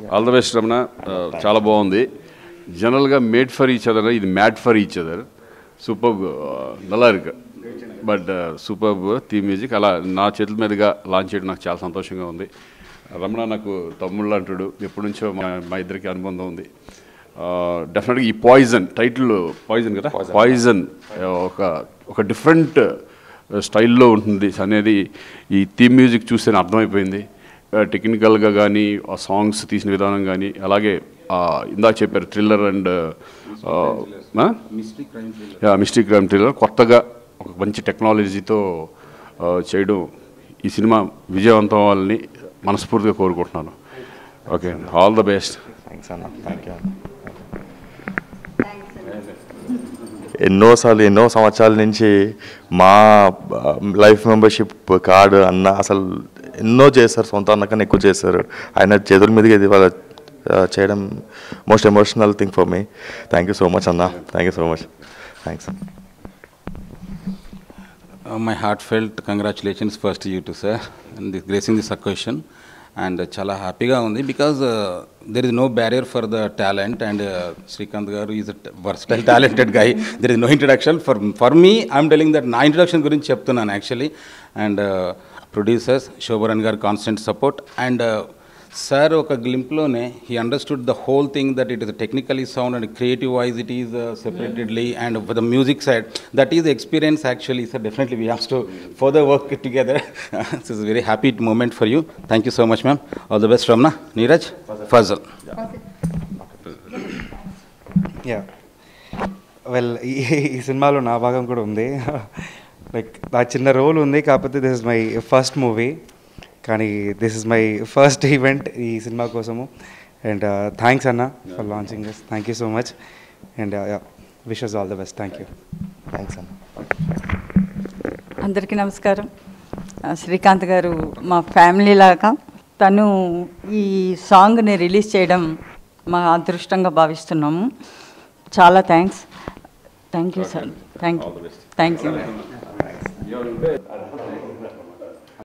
All the best Ramana Uh, చాలా బాగుంది జనరల్గా మేడ్ ఫర్ ఈచ్ అదర్ ఇది mad for each other super నల్లా ఇருக்கு బట్ సూపర్ థీమ్ మ్యూజిక్ అలా నా చేతుల మీదుగా లాంచ్ చేయడం నాకు చాలా సంతోషంగా ఉంది రమణ నాకు తమ్ముళ్ళు అంటాడు ఎప్పటి నుంచో మా మా ఇద్దరికి అనుబంధం ఉంది డెఫినెట్గా ఈ పాయిజన్ టైటిల్ పాయిజన్ కదా పాయిజన్ ఒక ఒక డిఫరెంట్ స్టైల్లో ఉంటుంది అనేది ఈ థీమ్ మ్యూజిక్ చూస్తేనే అర్థమైపోయింది టెక్నికల్గా కానీ ఆ సాంగ్స్ తీసిన విధానం కానీ అలాగే ఆ, ఇందాక చెప్పారు thriller and mystery crime thriller కొత్తగా ఒక మంచి టెక్నాలజీతో ఆ, చేయడం ఈ సినిమా విజయవంతం అవ్వాలని మనస్ఫూర్తిగా కోరుకుంటున్నాను okay all the best thanks అన్న థ్యాంక్ యూ ఎన్నోసార్లు ఎన్నో సంవత్సరాల నుంచి మా లైఫ్ మెంబర్షిప్ కార్డు అన్న అసలు ఎన్నో చేశారు సొంత అన్నకన్నా ఎక్కువ చేశారు ఆయన చేతుల మీదుగా ఇది వాళ్ళ ఆ, చేయడం most emotional thing for me thank you so much అన్న thank you so much thanks Uh, my heartfelt congratulations first to you too, sir, and this, gracing this occasion. And uh, చాలా హ్యాపీగా ఉంది because there is no barrier for the talent and Srikanth గారు is versatile talented guy there is no introduction for for me I'm telling that నా introduction గురించి చెప్తున్నాను actually and producers శోభరన్ గారు constant support and sir ఒక గ్లింప్లోనే he understood the whole thing that it is technically sound and creative wise it is separately and the music side that is experience actually sir definitely we have to further work together this is very happy moment for you thank you so much ma'am all the best Ramna Neeraj Fazal yeah well ఈ ఈ సినిమాలో నా భాగం కూడా ఉంది like నా చిన్న role ఉంది కాకపోతే this is my first movie కానీ this is my first event ఈ సినిమా కోసము అండ్ థ్యాంక్స్ అన్న for launching this thank you so much and wishes all the best thank you thanks అన్న అందరికీ నమస్కారం ఆ, శ్రీకాంత్ గారు మా ఫ్యామిలీ లాగా తను ఈ సాంగ్ని రిలీజ్ చేయడం మా అదృష్టంగా భావిస్తున్నాము చాలా thanks thank you sir thank you thank you